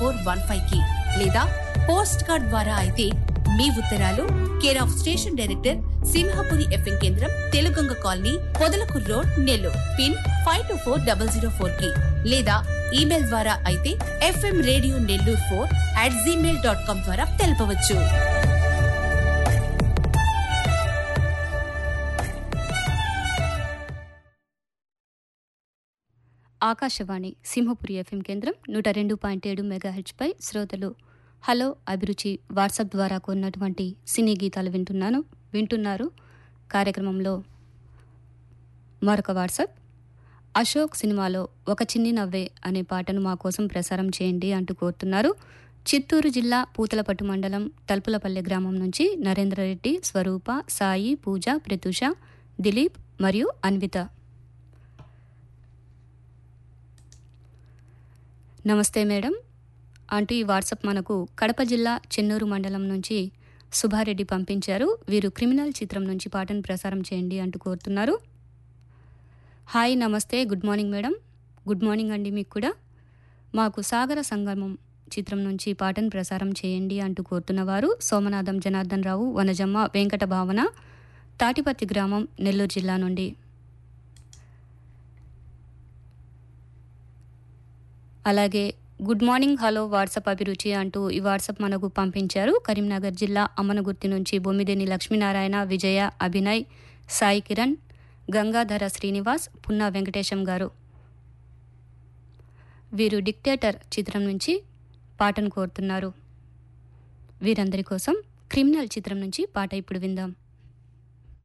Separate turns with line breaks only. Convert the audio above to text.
four one five కి లేదా post card ద్వారా అయితే మీ ఉత్తరాలు care of station director Simhapuri F M కేంద్రం తెలుగొంగ colony Podalakur road Nellore pin five two four double zero four కి లేదా ఈమెయిల్ ద్వారా అయితే F M radio Nellore four at Gmail dot com ద్వారా తెలపవచ్చు
ఆకాశవాణి సింహపురి ఎఫ్ఎం కేంద్రం నూట రెండు పాయింట్ ఏడు మెగాహెచ్పై శ్రోతలు హలో అభిరుచి వాట్సాప్ ద్వారా కొన్నటువంటి సినీ గీతాలు వింటున్నాను వింటున్నారు కార్యక్రమంలో మరొక వాట్సాప్ అశోక్ సినిమాలో ఒక చిన్ని నవ్వే అనే పాటను మా కోసం ప్రసారం చేయండి అంటూ కోరుతున్నారు చిత్తూరు జిల్లా పూతలపట్టు మండలం తలుపులపల్లె గ్రామం నుంచి నరేంద్రరెడ్డి స్వరూప సాయి పూజ ప్రత్యూష దిలీప్ మరియు అన్విత నమస్తే మేడం అంటూ ఈ వాట్సాప్ మనకు కడప జిల్లా చెన్నూరు మండలం నుంచి సుబ్బారెడ్డి పంపించారు వీరు క్రిమినల్ చిత్రం నుంచి పాటను ప్రసారం చేయండి అంటూ కోరుతున్నారు హాయ్ నమస్తే good morning madam good morning అండి మీకు కూడా మాకు సాగర సంగమం చిత్రం నుంచి పాటను ప్రసారం చేయండి అంటూ కోరుతున్నవారు సోమనాథం జనార్దన్ రావు వనజమ్మ వెంకట భావన తాటిపత్తి గ్రామం నెల్లూరు జిల్లా నుండి అలాగే గుడ్ మార్నింగ్ హలో వాట్సాప్ అభిరుచి అంటూ ఈ వాట్సాప్ మనకు పంపించారు కరీంనగర్ జిల్లా అమ్మనగుర్తి నుంచి బొమ్మిదేని లక్ష్మీనారాయణ విజయ అభినయ్ సాయి కిరణ్ గంగాధర శ్రీనివాస్ పున్నా వెంకటేశం గారు వీరు డిక్టేటర్ చిత్రం నుంచి పాటను కోరుతున్నారు వీరందరి కోసం క్రిమినల్ చిత్రం నుంచి పాట ఇప్పుడు విందాం